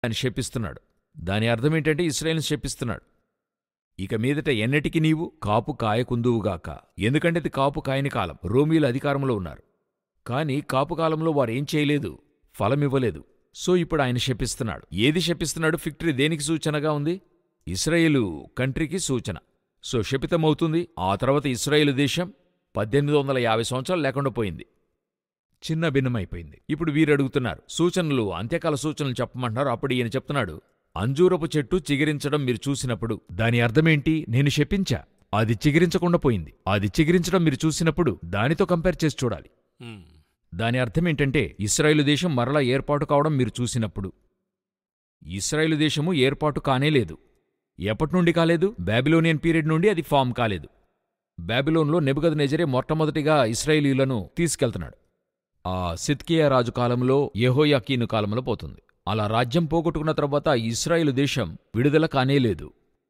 అని శపిస్తున్నాడు దాని అర్థం ఏంటంటే ఇస్రాయేల్ని శపిస్తున్నాడు ఇక మీదట ఎన్నటికి నీవు కాపు కాయకుందువుగాక ఎందుకంటే ఇది కాపు కాయని కాలం రోమీలు అధికారంలో ఉన్నారు కాని కాపు కాలంలో వారేం చేయలేదు ఫలమివ్వలేదు సో ఇప్పుడు ఆయన శపిస్తున్నాడు ఏది శపిస్తున్నాడు ఫిక్టరీ దేనికి సూచనగా ఉంది ఇస్రాయేలు కంట్రీకి సూచన సో శపితమవుతుంది ఆ తర్వాత ఇస్రాయేలు దేశం పద్దెనిమిది వందల యాభై సంవత్సరాలు లేకుండా పోయింది చిన్న భిన్నమైపోయింది ఇప్పుడు వీరు అడుగుతున్నారు సూచనలు అంత్యకాల సూచనలు చెప్పమంటున్నారు అప్పుడు ఈయన చెప్తున్నాడు అంజూరపు చెట్టు చిగిరించడం మీరు చూసినప్పుడు దాని అర్థమేంటి నేను శపించా అది చిగిరించకుండా పోయింది అది చిగిరించడం మీరు చూసినప్పుడు దానితో కంపేర్ చేసి చూడాలి మ్మ్. దాని అర్థమేంటంటే ఇస్రాయేలు దేశం మరలా ఏర్పాటు కావడం మీరు చూసినప్పుడు ఇస్రాయేలు దేశము ఏర్పాటు కానేలేదు ఎప్పటి నుండి కాలేదు బాబిలోనియన్ పీరియడ్ నుండి అది ఫామ్ కాలేదు బాబిలోన్లో నెబుగదనెజరే మొట్టమొదటిగా ఇస్రాయేలీలను తీసుకెళ్తున్నాడు ఆ సిత్కియా రాజు కాలంలో యెహోయాకీను కాలంలో పోతుంది అలా రాజ్యం పోగొట్టుకున్న తర్వాత ఇస్రాయేలు దేశం విడుదల కానేలేదు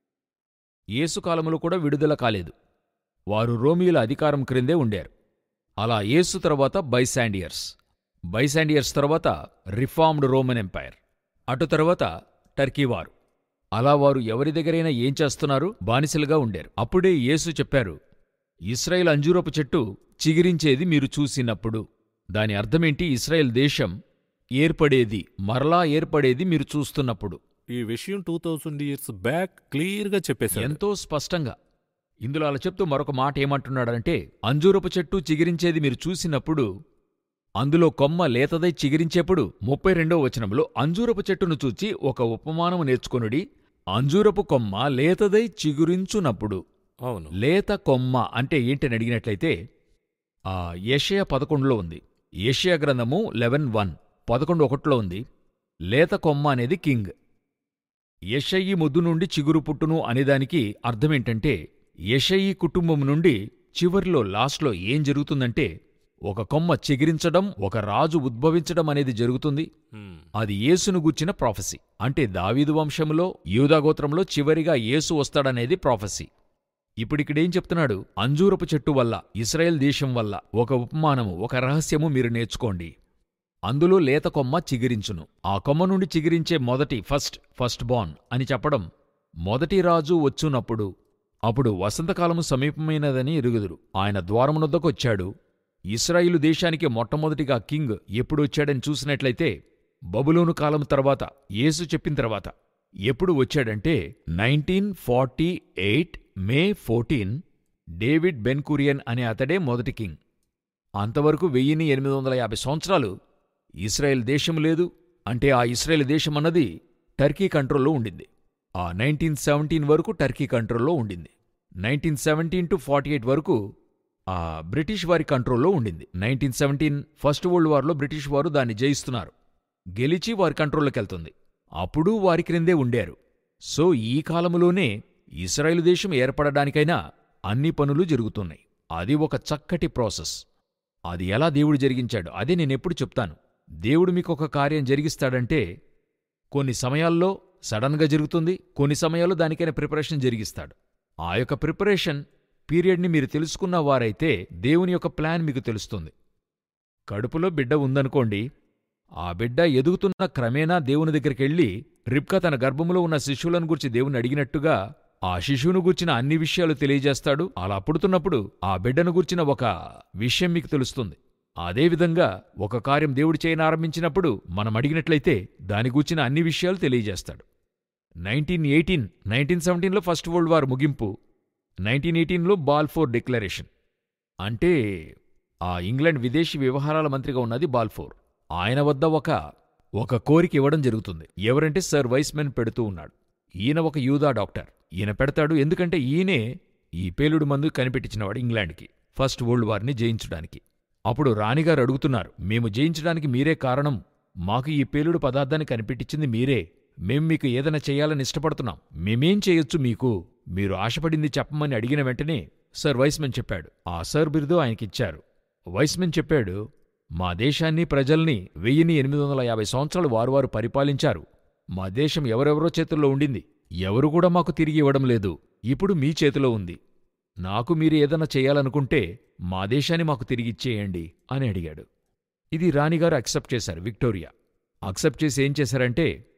యేసు కాలంలో కూడా విడుదల కాలేదు వారు రోమియుల అధికారం క్రిందే ఉండారు అలా యేసు తర్వాత బైశాండియర్స్ బైశాండియర్స్ తర్వాత రిఫార్మ్డ్ రోమన్ ఎంపైర్ అటు తర్వాత టర్కీ వారు అలా వారు ఎవరి దగ్గరైనా ఏం చేస్తున్నారు బానిసలుగా ఉండారు అప్పుడే యేసు చెప్పారు ఇస్రాయేల్ అంజూరపు చెట్టు చిగిరించేది మీరు చూసినప్పుడు దాని అర్థమేంటి ఇస్రాయేల్ దేశం ఏర్పడేది మరలా ఏర్పడేది మీరు చూస్తున్నప్పుడు ఈ విషయం two thousand years back clear గా చెప్పేశారు ఎంతో స్పష్టంగా ఇందులో అలా చెప్తూ మరొక మాట ఏమంటున్నాడంటే అంజూరపు చెట్టు చిగిరించేది మీరు చూసినప్పుడు అందులో కొమ్మ లేతదై చిగిరించేప్పుడు ముప్పై రెండో వచనంలో అంజూరపు చెట్టును చూచి ఒక ఉపమానము నేర్చుకొనుడి అంజూరపు కొమ్మ లేతదై చిగురించునప్పుడు అవును లేత కొమ్మ అంటే ఏంటని అడిగినట్లయితే ఆ ఏషియా పదకొండులో ఉంది ఏషియా గ్రంథము లెవెన్ వన్ పదకొండు ఒకటిలో ఉంది లేత కొమ్మ అనేది కింగ్ యెషయి ముద్దు నుండి చిగురు పుట్టును అనేదానికి అర్థమేంటంటే యెషయి కుటుంబం నుండి చివరిలో లాస్ట్లో ఏం జరుగుతుందంటే ఒక కొమ్మ చిగిరించడం ఒక రాజు ఉద్భవించడం అనేది జరుగుతుంది మ్మ్. అది యేసును గుచ్చిన ప్రాఫెసీ అంటే దావీదు వంశంలో యూదాగోత్రంలో చివరిగా యేసు వస్తాడనేది ప్రాఫెసీ ఇప్పుడిక్కడేం చెప్తున్నాడు అంజూరపు చెట్టు వల్ల ఇస్రాయేల్ దేశం వల్ల ఒక ఉపమానము ఒక రహస్యము మీరు నేర్చుకోండి అందులో లేత కొమ్మ చిగిరించును ఆ కొమ్మ నుండి చిగిరించే మొదటి ఫస్ట్ ఫస్ట్ బాన్ అని చెప్పడం మొదటి రాజు వచ్చునప్పుడు అప్పుడు వసంతకాలము సమీపమైనదని ఎరుగుదురు ఆయన ద్వారమునొద్దకొచ్చాడు ఇస్రాయిలు దేశానికి మొట్టమొదటిగా కింగ్ ఎప్పుడు వచ్చాడని చూసినట్లయితే బబులోను కాలం తర్వాత యేసు చెప్పిన తర్వాత ఎప్పుడు వచ్చాడంటే nineteen forty eight May fourteen David Ben Gurion అనే అతడే మొదటి కింగ్ అంతవరకు వెయ్యిన్ని ఎనిమిది వందల యాభై సంవత్సరాలు ఇస్రాయెల్ దేశం లేదు అంటే ఆ ఇస్రాయెల్ దేశం అన్నది టర్కీ కంట్రోల్లో ఉండింది ఆ నైన్టీన్ సెవెంటీన్ వరకు టర్కీ కంట్రోల్లో ఉండింది nineteen seventeen to forty eight వరకు ఆ బ్రిటిష్ వారి కంట్రోల్లో ఉండింది నైన్టీన్ సెవెంటీన్ ఫస్ట్ వరల్డ్ వార్లో బ్రిటిష్ వారు దాన్ని జయిస్తున్నారు గెలిచి వారి కంట్రోల్లోకి వెళ్తుంది అప్పుడు వారి క్రిందే ఉండారు సో ఈ కాలములోనే ఇస్రాయేలు దేశం ఏర్పడడానికైనా అన్ని పనులు జరుగుతున్నాయి అది ఒక చక్కటి ప్రాసెస్ అది ఎలా దేవుడు జరిగించాడు అదే నేనెప్పుడు చెప్తాను దేవుడు మీకు ఒక కార్యం జరిగిస్తాడంటే కొన్ని సమయాల్లో సడన్గా జరుగుతుంది కొన్ని సమయాల్లో దానికైనా ప్రిపరేషన్ జరిగిస్తాడు ఆ యొక్క ప్రిపరేషన్ పీరియడ్ని మీరు తెలుసుకున్న వారైతే దేవుని యొక్క ప్లాన్ మీకు తెలుస్తుంది కడుపులో బిడ్డ ఉందనుకోండి ఆ బిడ్డ ఎదుగుతున్న క్రమేణా దేవుని దగ్గరికెళ్ళి రిబ్కా తన గర్భములో ఉన్న శిశువులను గురించి దేవుని అడిగినట్టుగా ఆ శిశువును గూర్చిన అన్ని విషయాలు తెలియజేస్తాడు అలా పుడుతున్నప్పుడు ఆ బిడ్డను గూర్చిన ఒక విషయం మీకు తెలుస్తుంది అదేవిధంగా ఒక కార్యం దేవుడు చేయనారంభించినప్పుడు మనం అడిగినట్లయితే దాని గూర్చిన అన్ని విషయాలు తెలియజేస్తాడు నైన్టీన్ ఎయిటీన్ నైన్టీన్ సెవెంటీన్లో ఫస్ట్ వరల్డ్ వార్ ముగింపు నైన్టీన్ ఎయిటీన్లో బాల్ఫోర్ డిక్లరేషన్ అంటే ఆ ఇంగ్లాండ్ విదేశీ వ్యవహారాల మంత్రిగా ఉన్నది బాల్ఫోర్ ఆయన వద్ద ఒక ఒక కోరిక ఇవ్వడం జరుగుతుంది ఎవరంటే సర్ వైస్మెన్ పెడుతూ ఉన్నాడు ఈయన ఒక యూదా డాక్టర్ ఈయన పెడతాడు ఎందుకంటే ఈయనే ఈ పేలుడు మందు కనిపెట్టించినవాడు ఇంగ్లాండ్కి ఫస్ట్ వరల్డ్ వార్ని జయించడానికి అప్పుడు రాణిగారు అడుగుతున్నారు మేము జయించడానికి మీరే కారణం మాకు ఈ పేలుడు పదార్థాన్ని కనిపెట్టించింది మీరే మేం మీకు ఏదైనా చేయాలని ఇష్టపడుతున్నాం మేమేం చేయొచ్చు మీకు మీరు ఆశపడింది చెప్పమని అడిగిన వెంటనే సర్ వైస్మెన్ చెప్పాడు ఆ సర్ బిరుదు ఆయనకిచ్చారు వైస్మెన్ చెప్పాడు మా దేశాన్ని ప్రజల్ని వెయ్యిని ఎనిమిది వందల యాభై సంవత్సరాలు వారు వారు పరిపాలించారు మా దేశం ఎవరెవరో చేతుల్లో ఉండింది ఎవరు కూడా మాకు తిరిగి ఇవ్వడం లేదు ఇప్పుడు మీ చేతిలో ఉంది నాకు మీరు ఏదన్నా చేయాలనుకుంటే మా దేశాన్ని మాకు తిరిగిచ్చేయండి అని అడిగాడు ఇది రాణిగారు అక్సెప్ట్ చేశారు విక్టోరియా అక్సెప్ట్ చేసి ఏం చేశారంటే